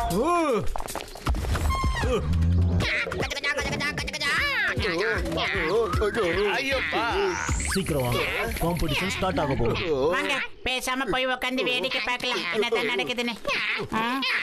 ஐயோப்பா சீக்கிரம் வாங்க competition start ஆக போகுது வாங்க பேசாம போய் உட்காந்து வேடிக்கை பார்க்கலாம் என்னதான் நடக்குதுன்னு ஆ?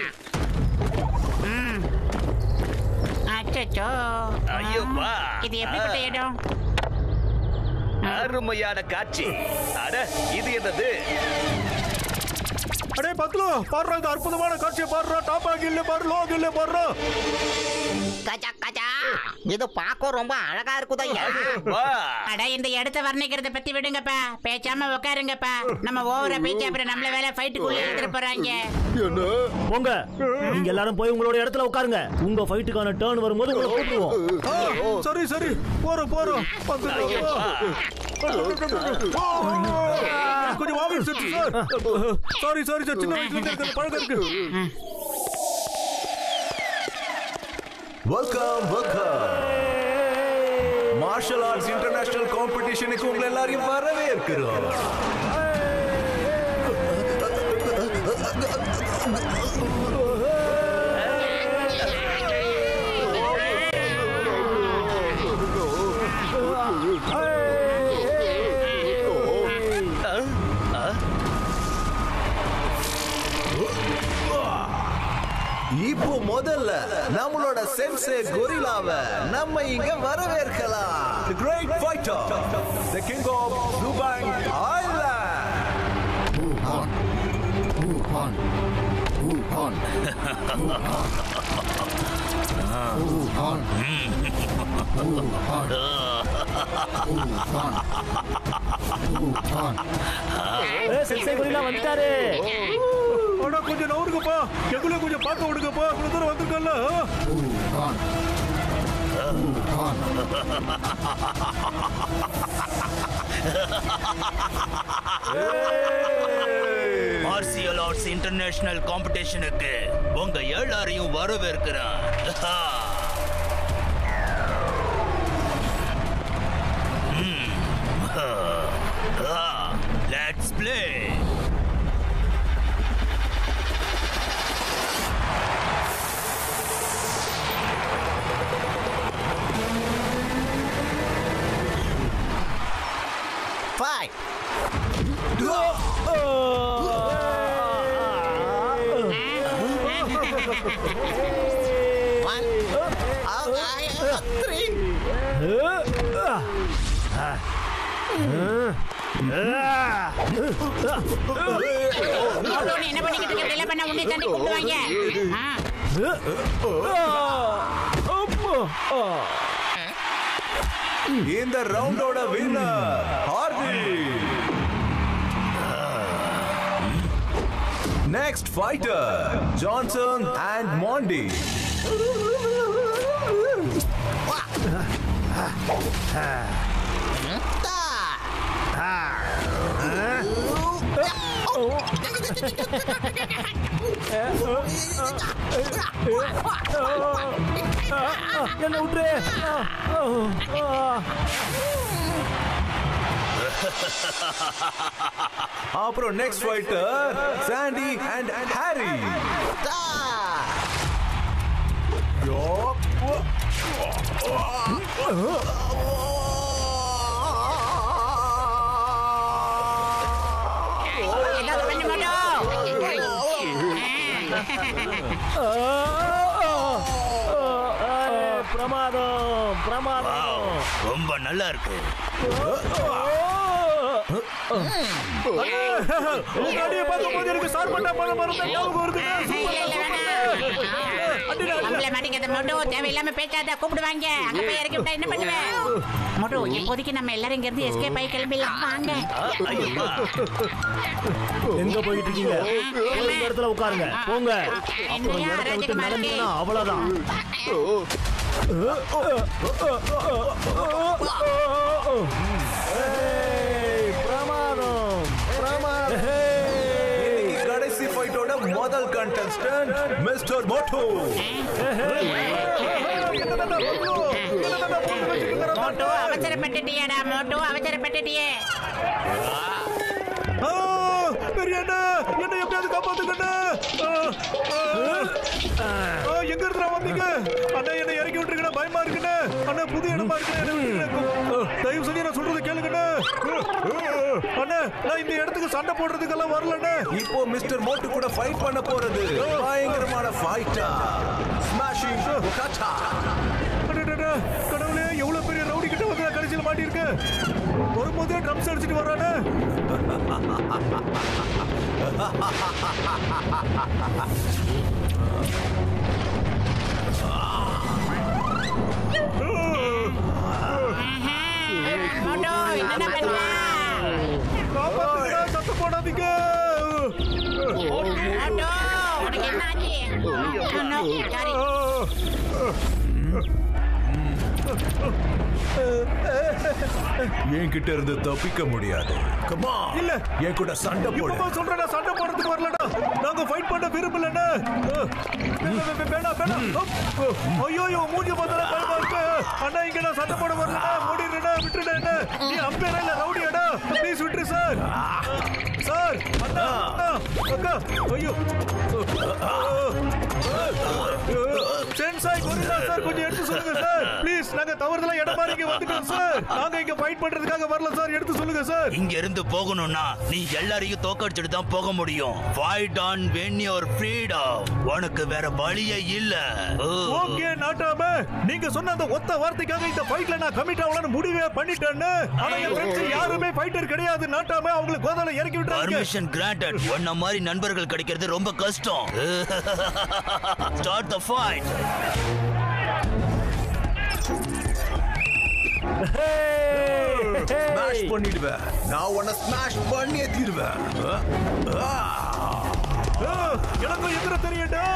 ம். அச்சச்சோ ஆ. ஐயோப்பா. இது எப்படிப்பட்ட இடம் அருமையான காட்சி அட இது என்னது அடே பத்லு பாடுறா இந்த அற்புதமான காட்சியை பாடுறா டாப் ஆகில்ல பாரு லோ ஆகில்ல பாடுறா கஜா கஜா இது பார்க்க ரொம்ப அழகா இருக்குதையா வா அட இந்த இடத்த வர்ணிக்கிறத பத்தி விடுங்கப்பா பேசாம உட்காருங்கப்பா நம்ம ஓவரா பேச்சு அப்புறம் நம்மள வேலை ஃபைட்டுக்குள்ள எடுத்துட்டு போறாங்க என்ன போங்க நீங்க எல்லாரும் போய் உங்களோட இடத்துல உட்காருங்க உங்க ஃபைட்டுக்கான டர்ன் வரும்போது உங்களை கூப்பிடுவோம் ஆ, சரி சரி போறோம் போறோம் ஐயோப்பா கொஞ்சம் வாங்க சார் சாரி சாரி சார் சின்ன வயசுல இருந்து எனக்கு அந்த பழக்கம் இருக்கு welcome welcome martial arts international காம்படிஷனுக்கு உங்களை எல்லாரையும் வரவேற்கிறோம் இப்போ முதல்ல நம்மளோட சென்சே கொரில்லாவை நம்ம இங்க வரவேற்கலாம் The great fighter, the king of Lubang Island. ஏய், சென்சை கொரில்லா வந்துட்டாரு ஆனா கொஞ்சம் நவருங்கப்பா எங்களை கொஞ்சம் பார்க்க விடுங்கப்பா இவ்வளவு தூரம் வந்திருக்கல மார்சியல் ஆர்ட்ஸ் இன்டர்நேஷனல் காம்படிஷனுக்கு உங்க எல்லாரையும் வரவேற்கிறேன் let's play Fight. One. Uh, uh, three. மோட்டோ, நீ என்ன பண்ணிக்கிட்டு இருக்க இப்படி எல்லாம் பண்ணா உன்னை தாண்டி கூப்பிடுவாங்க ஆ. இந்த ரவுண்டோட winner Hardy next fighter Johnson and Monty என்ன விட்டுரு ஆ, ஆ, ஆ. அப்புறம் next fighter Sandy and Harry ஏதாவது பண்ணு மோட்டோ ஏய், பிரமாதம் பிரமாதம் ரொம்ப நல்லா இருக்கு உங்க அடியை பார்க்கும் போது எனக்கு சார் பண்ணா பணம் மறந்த ஞாபகம் வருது இல்ல, இல்ல, வேணாம். நம்மள மாட்டேங்கிறத மோட்டோ தேவையில்லாம பேசாத கூப்பிடுவாங்க அங்க போய் இறக்கி விட்டா என்ன பண்ணுவேன் மோட்டோ இப்போதைக்கு நம்ம எல்லாரும் இங்க இருந்து எஸ்கேப் ஆகி கிளம்பிடலாம் வாங்க ஐயோப்பா எங்க போயிட்டு இருக்கீங்க போய் இந்த இடத்துல உட்காருங்க போங்க அப்புறம் என்னையா இடத்த விட்டு அராஜகமா இருக்கு? நடந்தீங்கன்னா அவ்வளவுதான் ஏய், பிரமாதம் பிரமாதம் இன்னைக்கு கடைசி ஃபைட்டோட முதல் கண்டஸ்டன்ட் மிஸ்டர் மோட்டோ மோட்டோ அவசரப்பட்டுட்டியாடா மோட்டோ அவசரப்பட்டுட்டியே பெரிய அண்ணா என்ன எப்படியாவது காப்பாத்துக்கண்ணா ஆ, எங்க இருந்தா வந்தீங்க அண்ணா என்ன இறக்கி விட்டுருக்கா பயமா இருக்குண்ணே அண்ணா புது இடமா இருக்கு என்ன விட்டுருங்க. தயவு செஞ்சு நான் சொல்றதை கேளுங்கண்ணே அண்ணா நான் இந்த இடத்துக்கு சண்டை போடுறதுக்கெல்லாம் வரலண்ணே இப்போ மிஸ்டர் மோட்டு கூட ஃபைட் பண்ண போறது பயங்கரமான ஃபைட்டா ஸ்மாஷிங் கட்டா அடடடா, கடவுளே எவ்வளவு பெரிய ரவுடி கிட்ட வந்து நான் கடைசியில் மாட்டியிருக்கேன் வரும்போதே ட்ரம்ஸ் அடிச்சிட்டு வர்றானே மோட்டோ என்னடா பண்ற காப்பாத்துங்கடா, சத்தம் போடாதீங்க மோட்டோ உனக்கு என்ன ஆச்சு Oh, no. Sorry. என்கிட்ட இருந்து தப்பிக்க முடியாது கமா இல்ல. என் கூட சண்டை போடு இப்பமா சொல்றேன் நான் சண்டை போடுறதுக்கு வரலடா நாங்க ஃபைட் பண்ண விரும்பலண்ணே அஹ், வே- வே- வே- வேணாம் வேணாம் அப், ஐயோ மூஞ்சி பார்த்தா பயமா இருக்கு அண்ணா இங்க நான் சண்டை போட வரலடா மூடிடுடா விட்டுடுடா நீ அம்பேரா இல்ல ரவுடியாடா ப்ளீஸ் விட்டுரு சார் சார் அண்ணா அண்ணா அக்கா ஐயோ சென்சாய் கொரில்லா சார் கொஞ்சம் எடுத்து சொல்லுங்க சார் ப்ளீஸ் நாங்க தவறுதலா இடம் மாறி இங்க வந்துட்டோம் சார் நாங்க இங்க ஃபைட் பண்றதுக்காக வரல சார் எடுத்து சொல்லுங்க சார் இங்க இருந்து போகணும்னா நீ எல்லாரையும் தோக்கடிச்சிட்டு தான் போக முடியும் fight and win your freedom உனக்கு வேற வழியே இல்ல ஓ. ஓகே நாட்டாம நீங்க சொன்ன அந்த ஒத்த வார்த்தைக்காக இந்த ஃபைட்ல நான் கமிட் ஆகலாம்னு முடிவே பண்ணிட்டேன்னு ஆனா என் ஃப்ரெண்ட்ஸ் யாருமே ஃபைட்டர் கிடையாது நாட்டாம அவங்களுக்கு கோதால இறக்கி விட்டுறாங்க பர்மிஷன் கிராண்டட் உன்ன மாதிரி நண்பர்கள் கிடைக்கிறது ரொம்ப கஷ்டம் ஸ்டார்ட் த ஃபைட் ஸ்மாஷ் பண்ணிடுவேன் நான் உன்னை ஸ்மாஷ் பண்ணியே தீருவேன் எனக்கும் எதிர தெரியட்டா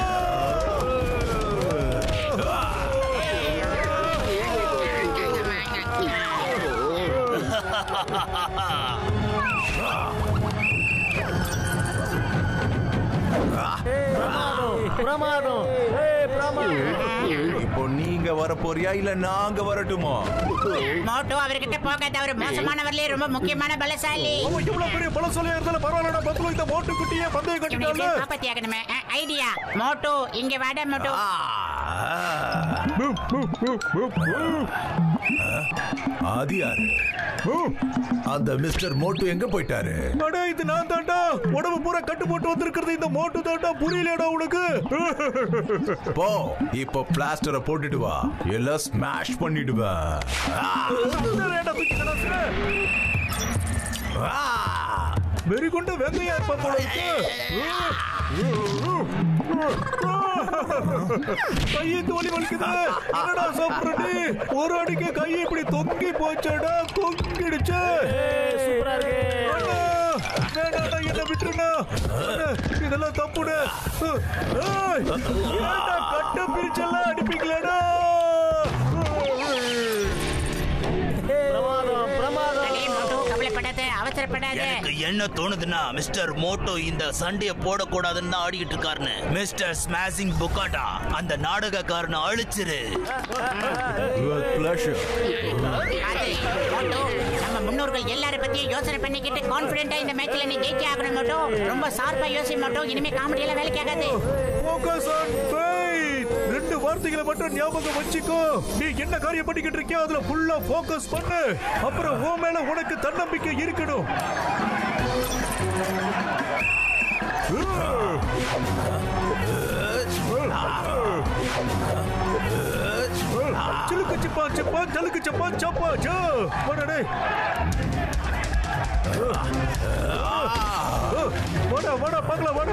பிரமாதம் பிரமாதம் ஏய் பிரமாதம் இப்போ நீங்க வர போறியா இல்ல நாங்க வரட்டுமா மோட்டோ அவர்கிட்ட போகாத அவர் மோசமானவர்லயே ரொம்ப முக்கியமான பலசாலி அவன் இவ்வளவு பெரிய பல சொல்லியா இருந்தாலும் பரவாயில்லடா பத்துல இந்த மோட்டு குட்டியே பந்தயம் இவனை கட்டிட்டால எப்படியும் காப்பாத்தி ஆகணுமே ஐடியா மோட்டோ இங்க வாடா மோட்டோ அது யாரு அந்த மிஸ்டர் மோட்டு எங்க போயிட்டாரு அடே இது நான் தாண்டா உடம்பு பூரா கட்டு போட்டு வந்திருக்கிறது இந்த மோட்டு தாண்டா புரியலடா உனக்கு போ இப்போ பிளாஸ்டரை போட்டுட்டு வா எல்லாம் ஸ்மாஷ் பண்ணிடுவேன் ஏன்டா தூக்கி கடாசுற? வெறி கொண்ட வெங்கையா இருப்ப போல இருக்கு கையை தோலி வலிக்குது என்னடா சாப்பிடுற நீ ஒரு அடிக்க கை இப்படி தொங்கி போச்சடா தொங்கிடுச்சு ஏய் சூப்பரா இருக்கு அண்ணா, வேணாடா என்ன விட்டுருண்ணா அண்ணா, இதெல்லாம் தப்புடு ஏய், ஏன்டா கட்ட பிரிச்செல்லாம் அடிப்பீங்களேடா பிரமாதம் பிரமாதம் அடே மோட்டோ கவலைப்படாத அவசரப்படாத எனக்கு என்ன தோணுதுன்னா மிஸ்டர் மோட்டோ இந்த சண்டைய போடக்கூடாதுன்னு தான் ஆடிக்கிட்டு இருக்காருன்னு மிஸ்டர் ஸ்மாஷிங் புக்காட்டா அந்த நாடகக்காரனை அழிச்சிரு With pleasure. அது மோட்டோ நம்ம முன்னோர்கள் எல்லார பத்தியும் யோசனை பண்ணிக்கிட்டு கான்பிடென்ட்டா இந்த மேட்ச்ல நீ ஜெயிச்சே ஆகணும் மோட்டோ ரொம்ப ஷார்ப்பா யோசி மோட்டோ இனிமே காமெடி எல்லாம் வேலைக்கு ஆகாது ஃபோக்கஸ் ஆன் ஃபைட் ரெண்டு வார்த்தைகளை மட்டும் ஞாபகம் வச்சுக்கோ நீ என்ன காரியம் பண்ணிக்கிட்டு இருக்கியோ அதுல ஃபுல்லா ஃபோக்கஸ் பண்ணு அப்புறம் உன் மேல உனக்கு தன்னம்பிக்கை இருக்கணும் சிலுக்கு சிப்பா சிப்பா ஜலுக்கு சிப்பா சப்பா ஜோ வாடா வாடா வாடா பார்க்கலாம் வாடா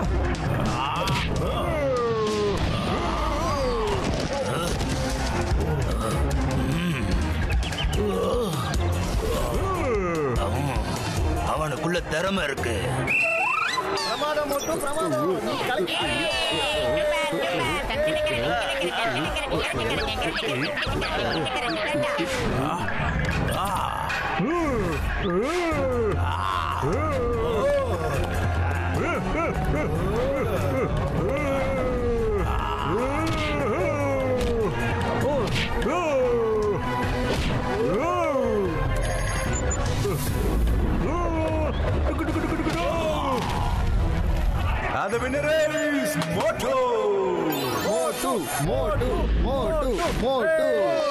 அவனுக்குள்ள திறமை இருக்கு பிரமாதம் மட்டும் பிரமாதம் நீ கலக்கி And the winner is Moto. மோட்டு மோட்டு மோட்டு மோட்டு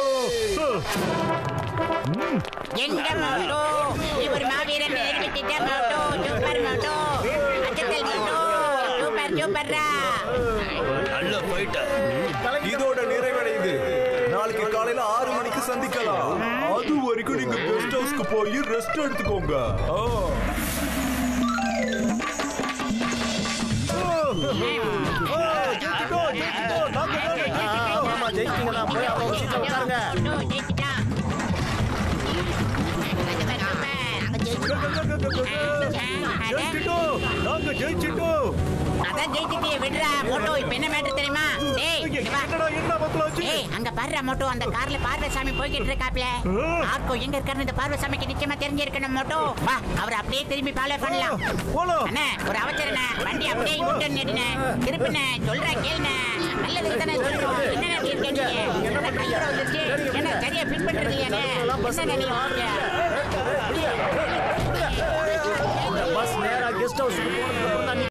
எங்க மோட்டோ நீ ஒரு மாவீரன் நிரூபித்திட்ட மோட்டோ சூப்பர் மோட்டோ அச்சத்தல் மோட்டோ சூப்பர் சூப்பர்ரா நல்ல ஃபைட்டர் இதோட நிறைவடைந்து நாளைக்கு காலையில ஆறு மணிக்கு சந்திக்கலாம் அது வரைக்கும் நீங்க கெஸ்ட் ஹவுஸ்க்கு போய் ரெஸ்ட் எடுத்துக்கோங்க ஆ. ஜெயிச்சிட்டோம் ஜெயிச்சிட்டோம் நாங்க தானே ஜெயிச்சிட்டோம் ஆமா ஜெயிச்சிட்டீங்களா போய் அவங்க சீட்ல உட்காருங்க மோட்டோ ஜெயிச்சிட்டா ஜெயிச்சிட்டோம் நாங்க ஜெயிச்சிட்டோம் அதான் ஜெயிச்சிட்டியே விடுறா மோட்டோ இப்ப என்ன மேட்டர் தெரியுமா டேய் இங்க வா. என்னடா என்ன பத்தலாச்சு ஏய் அங்க பாருடா மோட்டோ அந்த கார்ல பார்வசாமி போய்கிட்டு இருக்காப்ல ஆர்கோ எங்க இருக்காருன்னு இந்த பார்வசாமிக்கு நிச்சயமா தெரிஞ்சிருக்கணும் மோட்டோ வா அவர் அப்படியே திரும்பி ஃபாலோ பண்ணலாம் போலாம் அண்ணே ஒரு அவசரண்ணே வண்டி அப்படியே யூட்டன் எடுண்ணே திருப்பிண்ணே சொல்றேன் கேளுண்ணே நல்லதுக்கு தானே சொல்றோம் என்னண்ணே இப்படி இருக்கீங்க என்ன கையோட வந்துருச்சு என்ன சரியா ஃபிட் பண்றது இல்லையாண்ணே என்னண்ணே நீங்க